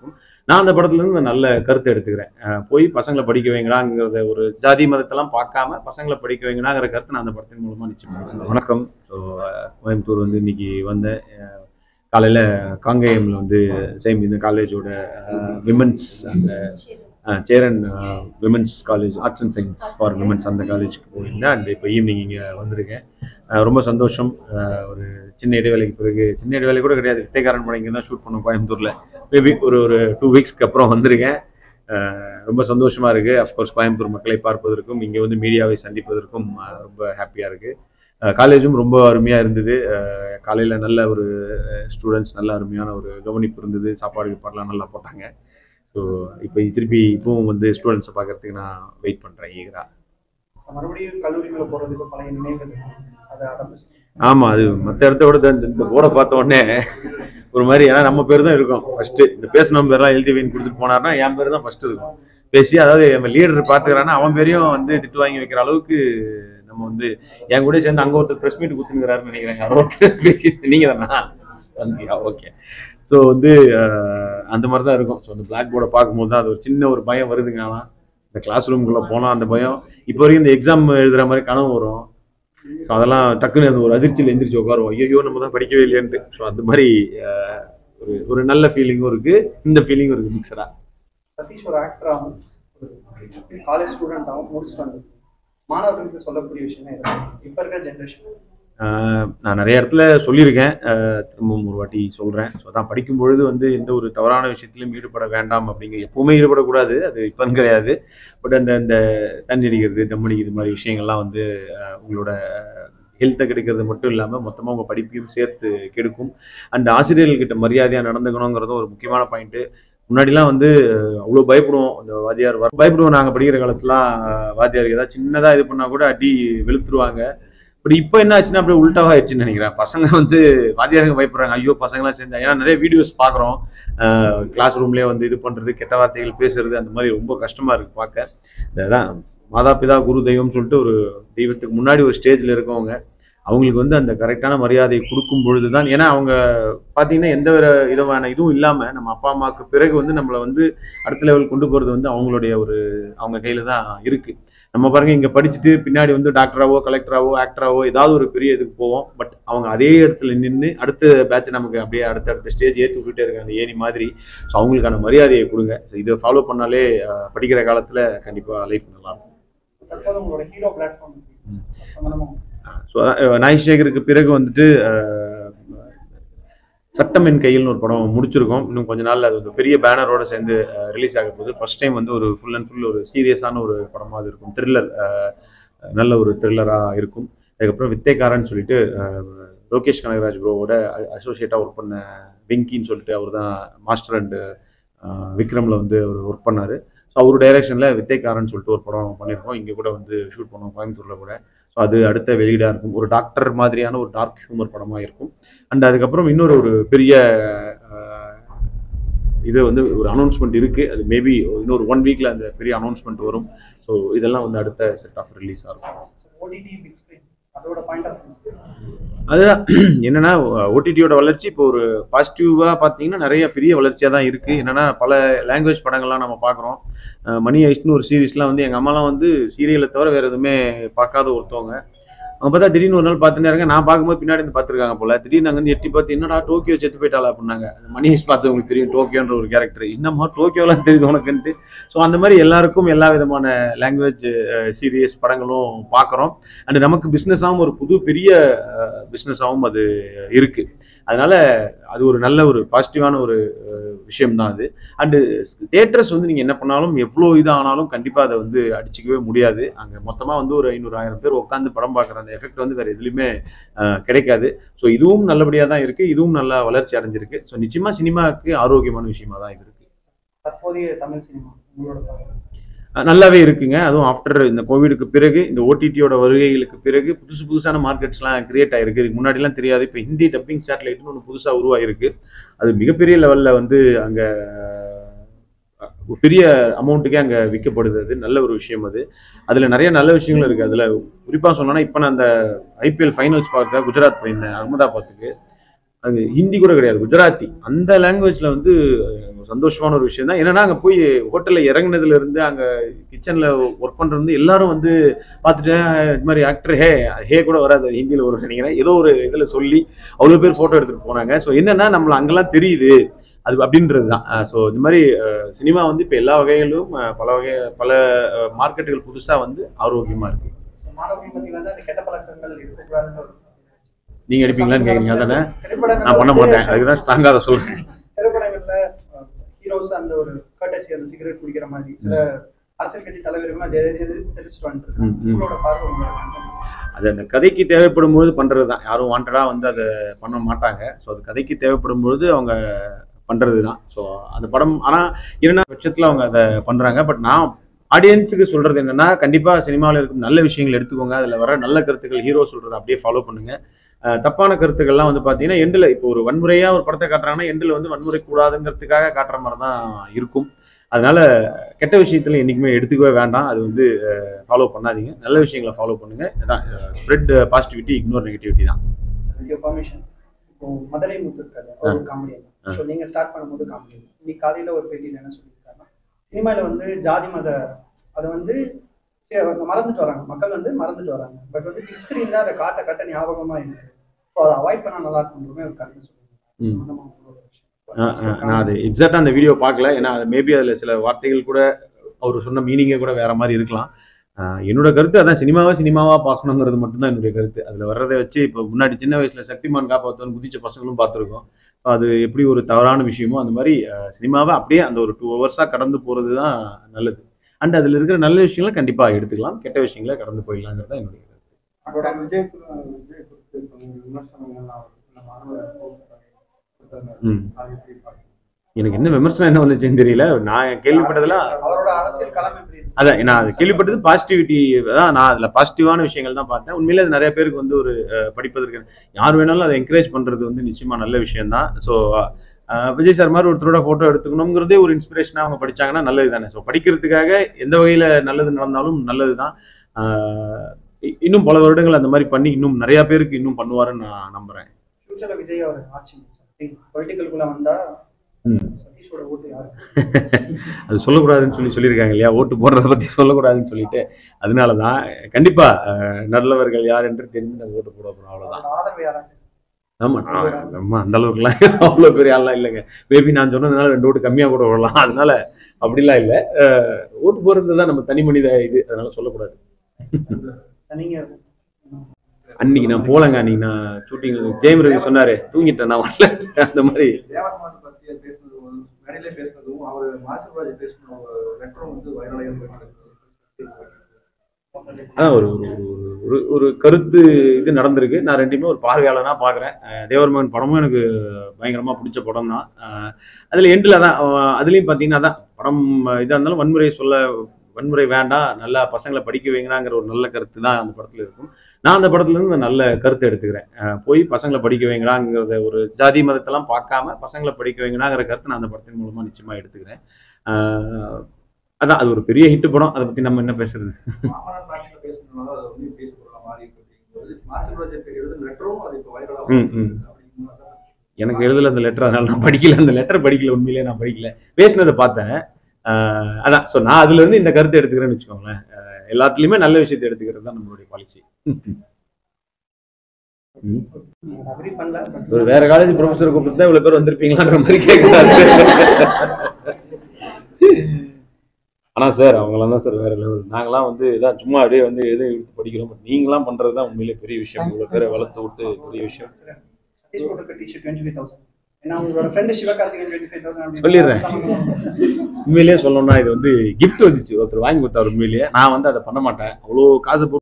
இருக்கும் நான் அந்த படத்துலேருந்து நல்ல கருத்தை எடுத்துக்கிறேன் அஹ் போய் பசங்களை படிக்க வைங்களாங்கிறத ஒரு ஜாதி மதத்தெல்லாம் பார்க்காம பசங்களை படிக்க வைங்களாங்கிற கருத்தை நான் அந்த படத்தின் மூலமாக நிச்சயம் வணக்கம் ஸோ கோயம்புத்தூர் வந்து இன்னைக்கு வந்தேன் அஹ் காலையில காங்கேயம்ல வந்து சேம் இந்த காலேஜோட விமன்ஸ் அந்த அஹ், Cheran women's college arts and science for women's அந்த காலேஜுக்கு போயிருந்தேன் அண்ட் இப்போ ஈவினிங் இங்கே வந்திருக்கேன் அஹ், ரொம்ப சந்தோஷம் அஹ், ஒரு சின்ன இடைவேளைக்கு பிறகு சின்ன இடைவேளை கூட கிடையாது வித்தைக்காரன் படம் இங்கே தான் ஷூட் பண்ணோம் கோயம்புத்தூரில் மேபி ஒரு ஒரு டூ வீக்ஸ்க்கு அப்புறம் வந்திருக்கேன் அஹ், ரொம்ப சந்தோஷமா இருக்கு அஃப்கோர்ஸ் கோயம்புத்தூர் மக்களை பார்ப்பதற்கும் இங்கே வந்து மீடியாவை சந்திப்பதற்கும் அஹ், ரொம்ப ஹாப்பியாக இருக்கு காலேஜும் ரொம்ப அருமையாக இருந்தது காலையில் நல்ல ஒரு ஸ்டூடெண்ட்ஸ் நல்ல அருமையான ஒரு கவனிப்பு இருந்தது சாப்பாடு கீப்பாடுலாம் நல்லா போட்டாங்க ஸோ இப்போ திருப்பி இப்பவும் வந்து ஸ்டூடெண்ட்ஸை பார்க்கறதுக்கு நான் வெயிட் பண்ணுறேன் ஈகரா மறுபடியும் கல்லூரிக்குள்ள போறதுக்கு பழைய நினைவுகள் அதை அதை பத்தி ஆமாம் அது மற்ற இடத்த விட இந்த- இந்த போர்டை பார்த்த உடனே ஒரு மாதிரி ஏன்னா நம்ம பேர் தான் இருக்கும் ஃபர்ஸ்ட் இந்த பேசின பேர்லாம் எழுதி வைன்னு கொடுத்துட்டு போனாருன்னா என் பேர் தான் ஃபர்ஸ்ட் இருக்கும் பேசி அதாவது நம்ம லீடர் பார்த்துக்கிறான்னா அவன் பேரையும் வந்து திட்டு வாங்கி வைக்கிற அளவுக்கு நம்ம வந்து என் கூட சேர்ந்து அங்கே ஒருத்தர் ப்ரெஸ் மீட் கொடுத்துருக்கிறாருன்னு நினைக்கிறேன் யாரோ ஒருத்தர் பேசி நீங்க தானா வந்தியா ஓகே ஸோ வந்து அஹ், அந்த மாதிரி தான் இருக்கும் ஸோ அந்த பிளாக் போர்டை பார்க்கும்போது தான் அது ஒரு சின்ன ஒரு பயம் வருதுங்க ஆனால் இந்த கிளாஸ் ரூம்குள்ளே போனால் அந்த பயம் இப்போ வரைக்கும் இந்த எக்ஸாம் எழுதுற மாதிரி கனவு வரும் ஸோ அதெல்லாம் டக்குன்னு அந்த ஒரு அதிர்ச்சியில் எந்திரிச்சு உட்காருவோம் ஐயோ நம்ம தான் படிக்கவே இல்லையன்ட்டு ஸோ அந்த மாதிரி அஹ், ஒரு ஒரு நல்ல ஃபீலிங்கும் இருக்கு இந்த ஃபீலிங்கும் இருக்கு மிக்சரா சதீஷ் ஒரு ஆக்டராகவும் ஒரு காலேஜ் ஸ்டூடெண்டாகவும் முடிச்சுட்டு வந்து மாணவர்களுக்கு சொல்லக்கூடிய விஷயம் என்ன இப்போ இருக்கிற ஜென்ரேஷன் நான் நிறைய இடத்துல சொல்லியிருக்கேன் அஹ், திரும்பவும் ஒரு வாட்டி சொல்கிறேன் ஸோ அதான் படிக்கும் பொழுது வந்து எந்த ஒரு தவறான விஷயத்திலும் ஈடுபட வேண்டாம் அப்படிங்கிற எப்பவுமே ஈடுபடக்கூடாது அது இப்போன்னு கிடையாது பட் அந்த இந்த தண்ணி அடிக்கிறது தம் அடிக்கிறது மாதிரி விஷயங்கள்லாம் வந்து அஹ், உங்களோட ஹெல்த்தை கெடுக்கிறது மட்டும் இல்லாமல் மொத்தமாக உங்கள் படிப்பையும் சேர்த்து கெடுக்கும் அந்த ஆசிரியர்கள்கிட்ட மரியாதையாக நடந்துக்கணுங்கிறதும் ஒரு முக்கியமான பாயிண்ட்டு முன்னாடிலாம் வந்து அவ்வளோ பயப்படுவோம் அந்த வாத்தியார் வர பயப்படுவோம் நாங்கள் படிக்கிற காலத்துலாம் அஹ், வாத்தியார் ஏதாவது சின்னதாக இது பண்ணால் கூட அடி வெளுத்துருவாங்க பட் இப்போ என்ன ஆச்சுன்னா அப்படியே உல்டாவா ஆயிடுச்சுன்னு நினைக்கிறேன் பசங்க வந்து வாத்தியாருங்க பயப்படுறாங்க ஐயோ பசங்களாம் சேர்ந்து ஏன்னா நிறைய வீடியோஸ் பார்க்குறோம் கிளாஸ் ரூம்லேயே வந்து இது பண்ணுறது கெட்ட வார்த்தைகள் பேசுறது அந்த மாதிரி ரொம்ப கஷ்டமாக இருக்குது பார்க்க இதுதான் மாதா பிதா குரு தெய்வம்னு சொல்லிட்டு ஒரு தெய்வத்துக்கு முன்னாடி ஒரு ஸ்டேஜில் இருக்கவங்க அவங்களுக்கு வந்து அந்த கரெக்டான மரியாதையை கொடுக்கும் பொழுது தான் ஏன்னா அவங்க பார்த்தீங்கன்னா எந்த ஒரு விதமான இதுவும் இல்லாமல் நம்ம அப்பா அம்மாவுக்கு பிறகு வந்து நம்மளை வந்து அடுத்த லெவல் கொண்டு போகிறது வந்து அவங்களுடைய ஒரு அவங்க கையில் தான் இருக்குது நம்ம பாருங்க இங்கே படிச்சுட்டு பின்னாடி வந்து டாக்டராவோ கலெக்டராவோ ஆக்டராவோ ஏதாவது ஒரு பெரிய இதுக்கு போவோம் பட் அவங்க அதே இடத்துல நின்று அடுத்த பேட்ச் நமக்கு அப்படியே அடுத்த அடுத்த ஸ்டேஜ் ஏற்றி விட்டுட்டே இருக்காங்க அந்த ஏணி மாதிரி ஸோ அவங்களுக்கான மரியாதையை கொடுங்க So இதை ஃபாலோ பண்ணாலே அஹ், படிக்கிற காலத்தில் கண்டிப்பாக லைஃப் நல்லா இருக்கும் தற்போது உங்களோட ஹீரோ பிளாட்ஃபார்ம் சம்பந்தமாக ஸோ நாய் சேகருக்கு பிறகு வந்துட்டு அஹ், சட்டம் என் கையில்னு ஒரு படம் முடிச்சிருக்கோம் இன்னும் கொஞ்ச நாள்ல அது ஒரு பெரிய பேனரோட சேர்ந்து ரிலீஸ் ஆக போகுது ஃபர்ஸ்ட் டைம் வந்து ஒரு ஃபுல் அண்ட் ஃபுல் ஒரு சீரியஸான ஒரு படமாக அது இருக்கும் த்ரில்லர் நல்ல ஒரு த்ரில்லராக இருக்கும் அதுக்கப்புறம் வித்தைக்காரன்னு சொல்லிட்டு அஹ், லோகேஷ் கனகராஜ் ப்ரோவோட அசோசியேட்டாக ஒர்க் பண்ண வெங்கின்னு சொல்லிட்டு அவர் தான் மாஸ்டர் அண்ட் விக்ரமில் வந்து அவர் ஒர்க் பண்ணார் ஸோ அவர் டைரக்ஷனில் வித்தைக்காரன் சொல்லிட்டு ஒரு படம் பண்ணியிருக்கோம் இங்கே கூட வந்து ஷூட் பண்ணோம் கோயம்புத்தூரில் கூட ஸோ அது அடுத்த வெளியீடாக இருக்கும் ஒரு டாக்டர் மாதிரியான ஒரு டார்க் ஹியூமர் படமாக இருக்கும் அண்ட் அதுக்கப்புறம் இன்னொரு ஒரு பெரிய அஹ், இது வந்து ஒரு அனௌன்ஸ்மெண்ட் இருக்குது அது மேபி இன்னொரு ஒன் வீக்கில் அந்த பெரிய அனௌன்ஸ்மெண்ட் வரும் ஸோ இதெல்லாம் வந்து அடுத்த செட் ஆஃப் ரிலீஸ் ஆகும் ஓடிடி பிக் ஸ்க்ரீன் அதோட பாயிண்ட் ஆஃப் அதுதான் என்னன்னா ஓடிடியோட வளர்ச்சி இப்போ ஒரு பாசிட்டிவாக பார்த்தீங்கன்னா நிறைய பெரிய வளர்ச்சியாக தான் இருக்குது என்னன்னா பல லாங்குவேஜ் படங்கள்லாம் நம்ம பார்க்குறோம் மணி ஐஸ்ட்னு ஒரு சீரீஸ்லாம் வந்து எங்கள் அம்மாலாம் வந்து சீரியலை தவிர வேறு எதுவுமே பார்க்காத ஒருத்தவங்க அவங்க பார்த்தா திடீர்னு ஒரு நாள் பார்த்துட்டே இருங்க நான் பார்க்கும்போது பின்னாடி இருந்து பார்த்துருக்காங்க போல திடீர்னு அங்கே வந்து எட்டி பார்த்து என்னடா டோக்கியோ செத்து போயிட்டாளா அப்படின்னாங்க மணி ஐஸ் பார்த்து உங்களுக்கு தெரியும் டோக்கியோன்ற ஒரு கேரக்டர் இன்னமா டோக்கியோலாம் தெரியுது உனக்குன்ட்டு ஸோ அந்த மாதிரி எல்லாருக்கும் எல்லா விதமான லாங்குவேஜ் சீரியஸ் படங்களும் பார்க்குறோம் அண்ட் நமக்கு பிஸ்னஸாகவும் ஒரு புது பெரிய பிஸ்னஸாகவும் அது இருக்கு அதனால அது ஒரு நல்ல ஒரு பாசிட்டிவான ஒரு விஷயம் தான் அது அண்டு தேட்டர்ஸ் வந்து நீங்கள் என்ன பண்ணாலும் எவ்வளோ இதானாலும் கண்டிப்பாக அதை வந்து அடிச்சிக்கவே முடியாது அங்கே மொத்தமாக வந்து ஒரு ஐநூறு ஆயிரம் பேர் உட்காந்து படம் பார்க்குற அந்த எஃபெக்ட் வந்து வேறு எதுலையுமே அஹ், கிடைக்காது ஸோ இதுவும் நல்லபடியாக தான் இருக்குது இதுவும் நல்லா வளர்ச்சி அடைஞ்சிருக்கு ஸோ நிச்சயமாக சினிமாவுக்கு ஆரோக்கியமான விஷயமா தான் இது இருக்குது தற்போதைய தமிழ் சினிமா உங்களோட பார்வை. அஹ் நல்லாவே இருக்குங்க அதுவும் ஆஃப்டர் இந்த கோவிடுக்கு பிறகு இந்த ஓடிடியோட வருகைகளுக்கு பிறகு புதுசு புதுசான மார்க்கெட்ஸ்லாம் கிரியேட் ஆயிருக்கு இதுக்கு முன்னாடிலாம் தெரியாது இப்போ ஹிந்தி டப்பிங் சேட்டலைட்னு ஒன்று புதுசாக உருவாயிருக்கு அது மிகப்பெரிய லெவலில் வந்து அங்கே பெரிய அமௌண்ட்டுக்கே அங்கே விற்கப்படுது அது நல்ல ஒரு விஷயம் அது அதில் நிறைய நல்ல விஷயங்களும் இருக்குது அதில் குறிப்பாக சொன்னோன்னா இப்போ நான் அந்த ஐபிஎல் ஃபைனல்ஸ் பார்க்க குஜராத் போயிருந்தேன் அகமதாபாத்துக்கு அது ஹிந்தி கூட கிடையாது குஜராத்தி அந்த லாங்குவேஜ்ல வந்து அஹ், சந்தோஷமான ஒரு விஷயம் தான் என்னன்னா அங்க போய் ஹோட்டல்ல இறங்குனதுல இருந்து அங்க கிச்சன்ல ஒர்க் பண்றது வந்து எல்லாரும் வந்து பார்த்துட்டு "அஹ், இது மாதிரி ஆக்டர் ஹே ஹே கூட வராது ஹிந்தியில ஒரு நினைக்கிறேன் ஏதோ ஒரு இதுல சொல்லி அவ்வளோ பேர் போட்டோ எடுத்துட்டு போனாங்க ஸோ என்னன்னா நம்மள அங்கெல்லாம் தெரியுது அது அப்படின்றது தான் ஸோ இந்த மாதிரி சினிமா வந்து இப்போ எல்லா வகைகளிலும் அஹ், பல வகை பல மார்க்கெட்டுகள் புதுசா வந்து ஆரோக்கியமா இருக்கு So, மாணவர்கள் மத்தியில் வந்து அந்த கெட்ட பழக்கங்கள் இருக்கக்கூடாதுன்னு ஒரு நீங்க எடுப்பீங்களான்னு கேக்குறீங்க அதானே திரைப்படங்கள் நான் பண்ண வந்து- மாட்டேன் அதுக்கு தான் ஸ்ட்ராங்கா அதை சொல்றேன் திரைப்படங்கள்ல ஹீரோஸ் அந்த ஒரு கர்டசி அந்த சிகரெட் குடிக்கிற மாதிரி சில அரசியல் கட்சி தலைவர்கள் அதை எது- எது தெரிவிச்சுட்டு வந்துட்டு ம், ம். உங்களோட பார்வை உங்களுக்கு அது அந்த கதைக்கு தேவைப்படும் போது பண்றது தான் யாரும் வாண்டடா வந்து அதை பண்ண மாட்டாங்க ஸோ அது கதைக்கு தேவைப்படும் பொழுது அவங்க பண்றது தான் ஸோ அந்த படம் ஆனா இரண்டாம் பட்சத்துல அவங்க அதை பண்றாங்க பட் நான் ஆடியன்ஸுக்கு சொல்றது என்னன்னா கண்டிப்பா சினிமாவில் இருக்கும் நல்ல விஷயங்கள் எடுத்துக்கோங்க அதுல வர நல்ல கருத்துக்கள் ஹீரோ சொல்றதை அப்படியே ஃபாலோ பண்ணுங்க அஹ் தப்பான கருத்துக்கள்லாம் வந்து பாத்தீங்கன்னா எண்டில் இப்போ ஒரு வன்முறையா ஒரு படத்தை காட்டுறாங்கன்னா எண்டில் வந்து வன்முறை கூடாதுங்கிறதுக்காக காட்டுற மாதிரி தான் இருக்கும் அதனால கெட்ட விஷயத்துல என்னைக்குமே எடுத்துக்கவே வேண்டாம் அது வந்து ஃபாலோ பண்ணாதீங்க நல்ல விஷயங்களை ஃபாலோ பண்ணுங்க ஸ்ப்ரெட் பாசிட்டிவிட்டி இக்னோர் நெகட்டிவிட்டி தான் வித் பர்மிஷன் இப்போ மதுரை முத்து இருக்காரு அவர் ஒரு காமெடியன் ஆ. ஸோ நீங்க ஸ்டார்ட் பண்ணும்போது காமெடியன் இன்னைக்கு காலையில ஒரு பேட்டியில் என்ன சொல்லியிருக்காருன்னா சினிமாவில் வந்து ஜாதி மத அதை வந்து சரி, அவங்க மறந்துட்டு வராங்க மக்கள் வந்து மறந்துட்டு வராங்க பட் வந்து பிக் ஸ்க்ரீன்ல அதை காட்ட காட்ட ஞாபகமா இருக்கு ஸோ அதை அவாய்ட் பண்ணா நல்லா இருக்குன்றமே ஒரு கருத்து சொல்லுவாங்க ம். சம்பந்தமா உங்களோட ஆ, ஆ, விஷயம். நான் அது எக்ஸாக்டா அந்த வீடியோ பார்க்கல ஏன்னா மேபி அதில் சில வார்த்தைகள் கூட அவர் சொன்ன மீனிங்கே கூட வேற மாதிரி இருக்கலாம் ஆ, என்னோட கருத்து அதான் சினிமாவை சினிமாவா பார்க்கணுங்கிறது மட்டும்தான் என்னுடைய கருத்து அதில் வர்றதை வச்சு இப்போ முன்னாடி சின்ன வயசுல சக்திமான் காப்பாற்றோன்னு குதிச்ச பசங்களும் பார்த்துருக்கோம் அது எப்படி ஒரு தவறான விஷயமோ அந்த மாதிரி ஆ, சினிமாவை அப்படியே அந்த ஒரு டூ ஹவர்ஸாக கடந்து போகிறது தான் நல்லது அண்ட் அதில் இருக்கிற நல்ல விஷயங்களை கண்டிப்பாக எடுத்துக்கலாம் கெட்ட விஷயங்களை கடந்து போயிடலாங்கிறது தான் என்னுடைய கருத்து அதோட விஜய் கு- விஜய் குறித்து கொஞ்சம் விமர்சனங்கள்லாம் அவர் நம்ம மாணவர் கொடுத்தாங்க. ம் அது எப்படி பார்க்கணும்? எனக்கு என்ன விமர்சனம் என்ன வந்துச்சுன்னு தெரியல நான் கேள்விப்பட்டதெல்லாம் அவரோட அரசியல் களம் எப்படி இருக்கு அதான் நான் அது கேள்விப்பட்டது பாசிட்டிவிட்டி தான் நான் அதில் பாசிட்டிவான விஷயங்கள் தான் பார்த்தேன் உண்மையிலே அது நிறைய பேருக்கு வந்து ஒரு அஹ், படிப்பதற்கு யார் வேணாலும் அதை என்கரேஜ் பண்ணுறது வந்து நிச்சயமா நல்ல விஷயம் தான் ஸோ விஜய் சார் மாதிரி ஒருத்தரோட ஃபோட்டோ எடுத்துக்கணுங்கிறதே ஒரு இன்ஸ்பிரேஷனாக அவங்க படிச்சாங்கன்னா நல்லது தானே ஸோ படிக்கிறதுக்காக எந்த வகையில் நல்லது நடந்தாலும் நல்லது தான் இன்னும் பல வருடங்கள் அந்த மாதிரி பண்ணி இன்னும் நிறைய பேருக்கு இன்னும் பண்ணுவாருன்னு நான் நம்புறேன் ஃபியூச்சர்ல விஜய் அவர் ஆட்சி பொலிட்டிக்கலுக்குள்ள வந்தா ம். சதீஷோட ஓட்டு யாரு அது சொல்லக்கூடாதுன்னு சொல்லி சொல்லியிருக்காங்க இல்லையா ஓட்டு போடுறத பற்றி சொல்லக்கூடாதுன்னு சொல்லிட்டு அதனால தான் கண்டிப்பாக நல்லவர்கள் யார் என்று தெரிஞ்சு நம்ம ஓட்டு போட போகிறோம் அவ்வளோதான் அவரோட ஆதரவு யாரா ஆமா நான் நம்ம அந்த அளவுக்குலாம் அவ்வளோ பெரிய ஆள்லாம் இல்லைங்க மேபி நான் சொன்னதுனால ரெண்டு ஓட்டு கம்மியாக கூட விடலாம் அதனால அப்படிலாம் இல்லை அஹ், ஓட்டு போடுறது தான் நம்ம தனி மனித இது அதனால சொல்லக்கூடாது சார், நீங்க அன்னைக்கு நான் போலங்க அன்னைக்கு நான் ஷூட்டிங் ஜெயம் ரவி சொன்னாரு தூங்கிட்டேன் நான் வரல அந்த மாதிரி தேவர்மான் பத்தி பேசுனது வந்து மேடையிலே பேசுனதும் அவர் மாசுராஜ் பேசின ஒரு லெட்டரும் வந்து வைரலாக அதான் ஒரு ஒரு ஒரு- ஒரு ஒரு கருத்து இது நடந்திருக்கு நான் ரெண்டுமே ஒரு பார்வையாளனா பார்க்குறேன் தேவர்மன் படமும் எனக்கு பயங்கரமாக பிடிச்ச படம் தான் அதில் எண்டில் தான் அஹ், அதுலேயும் பார்த்தீங்கன்னா அதான் படம் இதாக இருந்தாலும் வன்முறை சொல்ல வன்முறை வேண்டாம் நல்லா பசங்களை படிக்க வைங்களாங்கிற ஒரு நல்ல கருத்து தான் அந்த படத்தில் இருக்கும் நான் அந்த படத்துல இருந்து அந்த நல்ல கருத்தை எடுத்துக்கிறேன் அஹ், போய் பசங்களை படிக்க வைங்களாங்கிறத ஒரு ஜாதி மதத்தெல்லாம் பார்க்காம பசங்களை படிக்க வைங்களாங்கிற கருத்தை நான் அந்த படத்தின் மூலமாக நிச்சயமாக எடுத்துக்கிறேன் அஹ், அதான் அது ஒரு பெரிய ஹிட் படம் அதை பற்றி நம்ம என்ன பேசுறது மாமனார் பாக்ஸ்ல பேசுனதுனால அதை வந்து பேசப்படல மாறி இருக்கு அப்படிங்கும்போது மாசுராஜ் எழுது லெட்டரும் அது இப்போ வைரலாக ம், ம். எனக்கு எழுதல அந்த லெட்டர் அதனால நான் படிக்கல அந்த லெட்டர் படிக்கல உண்மையிலேயே நான் படிக்கல பேசினதை பார்த்தேன் ஆஹ் அதான் ஸோ நான் அதுல இருந்து இந்த கருத்தை எடுத்துக்கிறேன்னு வச்சுக்கோங்களேன் ஆஹ் எல்லாத்துலயுமே நல்ல விஷயத்தை எடுத்துக்கிறது தான் நம்மளுடைய பாலிசி அக்ரி பண்ணல but ஒரு வேற காலேஜ் ப்ரொஃபஸர் கூப்பிட்டு தான் இவ்வளவு பேர் வந்திருப்பீங்களான்ற மாதிரி கேட்கிறாரு ஆனா சார் அவங்களாம் தான் சார் வேற லெவல் நாங்களாம் வந்து இதான் சும்மா அப்படியே வந்து எது எடுத்து படிக்கிறோம் பட் நீங்களாம் பண்றது தான் உண்மையிலே பெரிய விஷயம் இவ்வளவு பேரை வளர்த்து விட்டு பெரிய விஷயம் சதீஷ் போட்டிருக்க டிஷர்ட் டுவெண்ட்டி ஃபைவ் தௌசண்ட் ஏன்னா உங்களோட friend Sivakarthikeyan twenty five thousand சொல்லிடுறேன். உண்மையிலேயே சொல்லணும்னா இது வந்து கிஃப்ட் வந்துச்சு ஒருத்தர் வாங்கி கொடுத்தாரு உண்மையிலேயே நான் வந்து அதை பண்ண மாட்டேன் அவ்வளோ காசு போட்டு